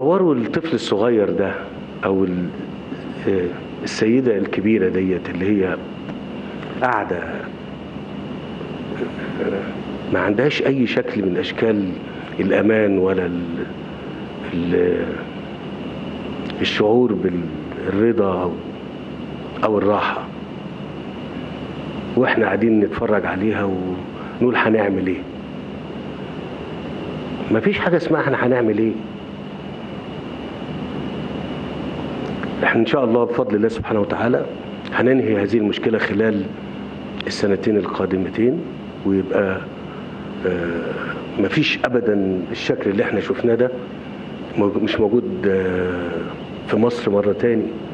تصوروا الطفل الصغير ده او ال- آه، السيدة الكبيرة ديت اللي هي قاعدة آه، ما عندهاش اي شكل من اشكال الامان ولا ال ال الشعور بالرضا او او الراحة واحنا قاعدين نتفرج عليها ونقول هنعمل ايه مفيش حاجة اسمها احنا هنعمل ايه احنا ان شاء الله بفضل الله سبحانه وتعالى هننهي هذه المشكلة خلال السنتين القادمتين ويبقى آه، مفيش ابدا الشكل اللي احنا شفناه ده موج- مش موجود آه، في مصر مرة تاني